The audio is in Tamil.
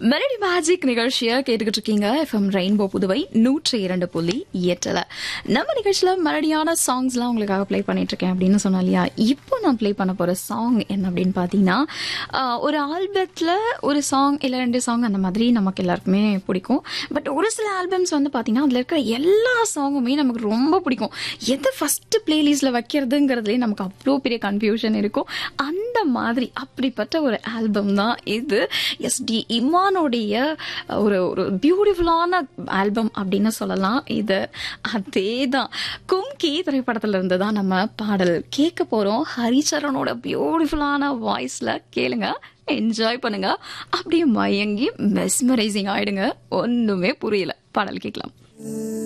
மெலடி மேஜிக் நிகழ்ச்சியை கேட்டுக்கிட்டு இருக்கீங்க எஃப்எம் ரெயின்போ புதுவை நூற்றி இரண்டு புள்ளி எட்டுல நம்ம நிகழ்ச்சியில மெலடியான சாங்ஸ்லாம் உங்களுக்காக ப்ளே பண்ணிட்டு இருக்கேன் அப்படின்னு சொன்னா இல்லையா இப்போ நான் ப்ளே பண்ண போற சாங் என்ன அப்படின்னு பாத்தீங்கன்னா ஆஹ், ஒரு ஆல்பத்துல ஒரு சாங் இல்ல ரெண்டு சாங் அந்த மாதிரி நமக்கு எல்லாருக்குமே பிடிக்கும் பட் ஒரு சில ஆல்பம்ஸ் வந்து பாத்தீங்கன்னா அதுல இருக்கிற எல்லா சாங்குமே நமக்கு ரொம்ப பிடிக்கும் எதை ஃபர்ஸ்ட் பிளேலிஸ்ட்ல வைக்கிறதுங்கிறதுலே நமக்கு அவ்வளோ பெரிய கன்ஃபியூஷன் இருக்கும் அந்த மாதிரி அப்படிப்பட்ட ஒரு ஆல்பம் தான் இது எஸ் டி இமானுடைய ஒரு ஒரு பியூட்டிஃபுல்லான ஆல்பம் அப்படின்னு சொல்லலாம் இது அதே தான் கும்கி திரைப்படத்துல இருந்து தான் நம்ம பாடல் கேட்க போறோம் ஹரிச்சரனோட பியூட்டிஃபுல்லான வாய்ஸ்ல கேளுங்க என்ஜாய் பண்ணுங்க அப்படியே மயங்கி மெஸ்மரைசிங் ஆயிடுங்க ஒண்ணுமே புரியல பாடல் கேட்கலாம்